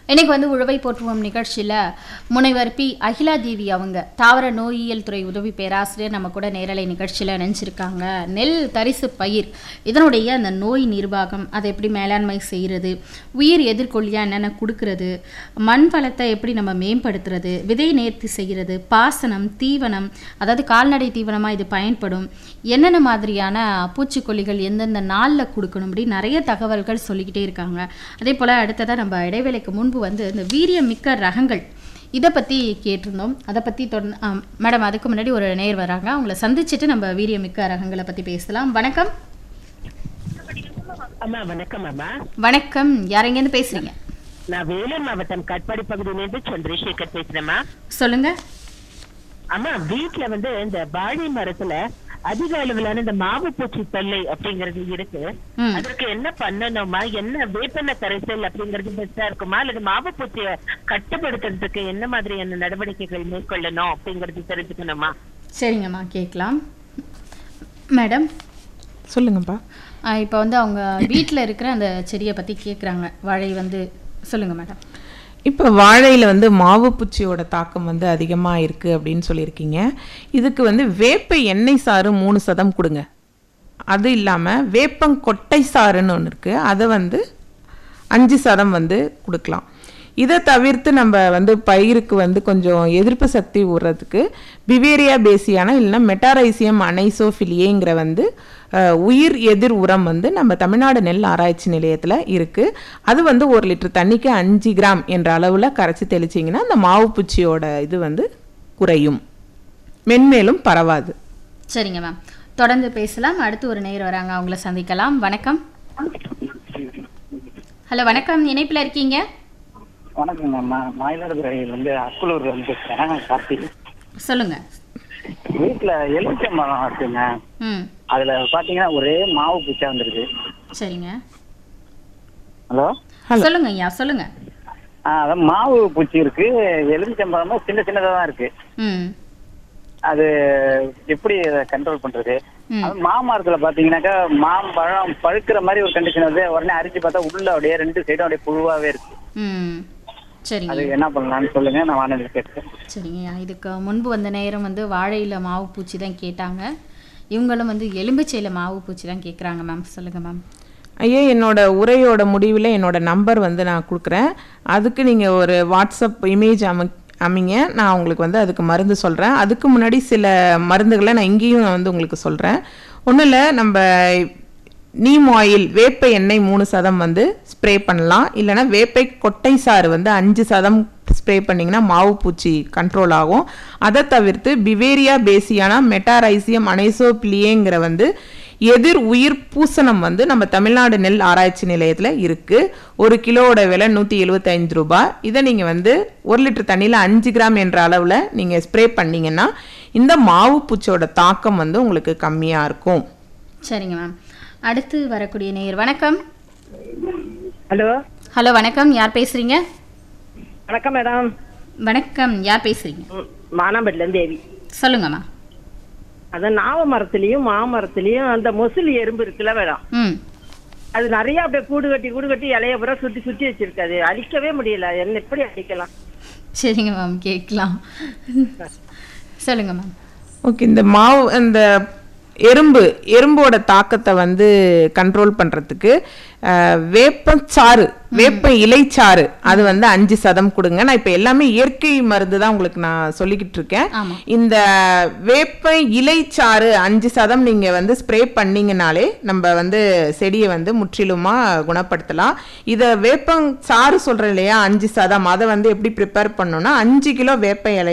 இன்னைக்கு வந்து உழவை போற்றுவோம் நிகழ்ச்சியில் முனைவர் பி அகிலா தேவி அவங்க தாவர நோயியல் துறை உதவி பேராசிரியர் நம்ம கூட நேரலை நிகழ்ச்சியில் நினைச்சிருக்காங்க நெல் தரிசு பயிர் இதனுடைய அந்த நோய் நிர்வாகம் அதை எப்படி மேலாண்மை செய்கிறது உயிர் எதிர்கொள்ளியா என்னென்ன கொடுக்கறது மண் வளத்தை எப்படி நம்ம மேம்படுத்துறது விதை நேர்த்தி செய்கிறது பாசனம் தீவனம் அதாவது கால்நடை தீவனமாக இது பயன்படும் என்னென்ன மாதிரியான பூச்சிக்கொல்லிகள் எந்தெந்த நாளில் கொடுக்கணும் அப்படி நிறைய தகவல்கள் சொல்லிக்கிட்டே இருக்காங்க அதே போல் அடுத்ததாக நம்ம இடைவேளைக்கு முன்பு வந்து இந்த வீரியம் மிக்க ரகங்கள் இதை பற்றி கேட்டிருந்தோம் அதை பற்றி தொடர்ந்து ஆ, மேடம் அதுக்கு முன்னாடி ஒரு நேர் வராங்க அவங்கள சந்திச்சுட்டு நம்ம வீரியம் மிக்க ரகங்களை பற்றி பேசலாம் வணக்கம் அம்மா வணக்கம் அம்மா வணக்கம் யாரெங்கேருந்து பேசுகிறீங்க நான் வேலூர் மாவட்டம் கட்பாடி பகுதியிலிருந்து சந்திரசேகர் பேசுறேம்மா சொல்லுங்க அம்மா வீட்ல வந்து இந்த வாழை மரத்துல அதிக அளவிலான இந்த மாவு பூச்சி தொல்லை அப்படிங்கறது இருக்கு ம் அதற்கு என்ன பண்ணணுமா என்ன வேப்பெண்ண கரைசல் அப்படிங்கிறது பெஸ்டா இருக்குமா அல்லது மாவு பூச்சியை கட்டுப்படுத்துறதுக்கு என்ன மாதிரியான நடவடிக்கைகள் மேற்கொள்ளணும் அப்படிங்கறது தெரிஞ்சுக்கணுமா சரிங்கம்மா கேட்கலாம் மேடம் சொல்லுங்கப்பா இப்போ வந்து அவங்க வீட்டில் இருக்கிற அந்த செடியை பற்றி கேட்குறாங்க வாழை வந்து சொல்லுங்கள் மேடம் இப்போ வாழையில் வந்து மாவு பூச்சியோட தாக்கம் வந்து அதிகமாக இருக்குது அப்படின்னு சொல்லியிருக்கீங்க இதுக்கு வந்து வேப்ப எண்ணெய் சாறு மூணு சதம் கொடுங்க அது இல்லாமல் வேப்பங்கொட்டை சாறுன்னு ஒன்று இருக்குது அதை வந்து அஞ்சு சதம் வந்து கொடுக்கலாம் இதை தவிர்த்து நம்ம வந்து பயிருக்கு வந்து கொஞ்சம் எதிர்ப்பு சக்தி விடுறதுக்கு பிவேரியா பேசியானா இல்லைன்னா மெட்டாரைசியம் அனைசோஃபிலியேங்கிற வந்து அஹ், உயிர் எதிர் உரம் வந்து நம்ம தமிழ்நாடு நெல் ஆராய்ச்சி நிலையத்தில் இருக்குது அது வந்து ஒரு லிட்டர் தண்ணிக்கு அஞ்சு கிராம் என்ற அளவில் கரைச்சி தெளிச்சிங்கன்னா அந்த மாவு பூச்சியோட இது வந்து குறையும் மென்மேலும் பரவாது சரிங்க மேம் தொடர்ந்து பேசலாம் அடுத்து ஒரு நேர் வராங்க அவங்கள சந்திக்கலாம் வணக்கம் ஹலோ வணக்கம் இணைப்பில் இருக்கீங்க வணக்கங்க ம- மயிலாடுதுறையிலேருந்து அக்குலூர்ல இருந்து பேசுறேன் கார்த்திக் சொல்லுங்க வீட்டுல எலுமிச்சை மரம் இருக்குங்க ம் அதுல பாத்தீங்கன்னா ஒரே மாவு பூச்சா வந்துருக்கு சரிங்க ஹலோ சொல்லுங்க ஐயா சொல்லுங்க ஆ, அதான் மாவு பூச்சி இருக்கு எலுமிச்சை மரமும் சின்ன சின்னதா தான் இருக்கு ம் அது எப்படி அதை கண்ட்ரோல் பண்றது ம் அது மாமரத்துல பாத்தீங்கன்னாக்கா மாம்பழம் பழுக்கிற மாதிரி ஒரு கண்டிஷன் வருது உடனே அரிச்சு பார்த்தா உள்ள அப்படியே ரெண்டு சைடும் அப்படியே புழுவாவே இருக்கு ம் சரிங்க அது என்ன பண்ணலாம்னு சொல்லுங்க நான் வானதி கேட்டேன் சரிங்கய்யா இதுக்கு முன்பு வந்த நேரம் வந்து வாழையில் மாவு பூச்சி தான் கேட்டாங்க இவங்களும் வந்து எலும்புச்சையில் மாவு பூச்சி தான் கேட்குறாங்க மேம் சொல்லுங்கள் மேம் ஐயா என்னோட உரையோட முடிவில் என்னோட நம்பர் வந்து நான் கொடுக்குறேன் அதுக்கு நீங்கள் ஒரு வாட்ஸ்அப் இமேஜ் அம அமைங்க நான் உங்களுக்கு வந்து அதுக்கு மருந்து சொல்கிறேன் அதுக்கு முன்னாடி சில மருந்துகளை நான் இங்கேயும் நான் வந்து உங்களுக்கு சொல்கிறேன் ஒன்றும் இல்லை நம்ம நீம் ஆயில் வேப்ப எண்ணெய் மூணு சதம் வந்து ஸ்ப்ரே பண்ணலாம் இல்லைன்னா வேப்பை கொட்டை சாறு வந்து அஞ்சு சதம் ஸ்ப்ரே பண்ணிங்கன்னா மாவு பூச்சி கண்ட்ரோல் ஆகும் அதை தவிர்த்து பிவேரியா பேசியானா மெட்டாரைசியம் அனைசோப்ளியேங்கிற வந்து எதிர் உயிர் பூசணம் வந்து நம்ம தமிழ்நாடு நெல் ஆராய்ச்சி நிலையத்தில் இருக்குது ஒரு கிலோவோட விலை நூற்றி எழுபத்தைந்து ரூபாய் இதை நீங்கள் வந்து ஒரு லிட்டர் தண்ணியில் அஞ்சு கிராம் என்ற அளவில் நீங்கள் ஸ்ப்ரே பண்ணீங்கன்னா இந்த மாவு பூச்சியோட தாக்கம் வந்து உங்களுக்கு கம்மியாக இருக்கும் சரிங்க மேம் அடுத்து வரக்கூடிய நேயர் வணக்கம் ஹலோ ஹலோ வணக்கம் யார் பேசுகிறீங்க வணக்கம் மேடம் வணக்கம் யார் பேசுகிறீங்க மானாம்பட்டில இருந்து தேவி சொல்லுங்கம்மா அது நாவ மரத்துலயும் மாமரத்துலயும் அந்த மொசுலி எறும்பு இருக்குல்ல மேடம் ம் அது நிறைய அப்படியே கூடு கட்டி கூடு கட்டி இலைய பூரா சுத்தி சுத்தி வச்சிருக்கு அது அழிக்கவே முடியல என்ன எப்படி அழிக்கலாம் சரிங்க மேம் கேட்கலாம் சொல்லுங்க மேம் ஓகே இந்த மாவு இந்த எறும்பு எறும்போட தாக்கத்தை வந்து கண்ட்ரோல் பண்ணுறதுக்கு வேப்பச்சாறு வேப்ப இலைச்சாறு அது வந்து அஞ்சு சதம் கொடுங்க நான் இப்போ எல்லாமே இயற்கை மருந்து தான் உங்களுக்கு நான் சொல்லிக்கிட்டு இருக்கேன் ஆமா. இந்த வேப்ப இலைச்சாறு அஞ்சு சதம் நீங்கள் வந்து ஸ்ப்ரே பண்ணீங்கனாலே நம்ம வந்து செடியை வந்து முற்றிலுமாக குணப்படுத்தலாம் இதை வேப்பம் சாறு சொல்கிறேன் இல்லையா அஞ்சு சதம் அதை வந்து எப்படி ப்ரிப்பேர் பண்ணணும்னா அஞ்சு கிலோ வேப்ப இலை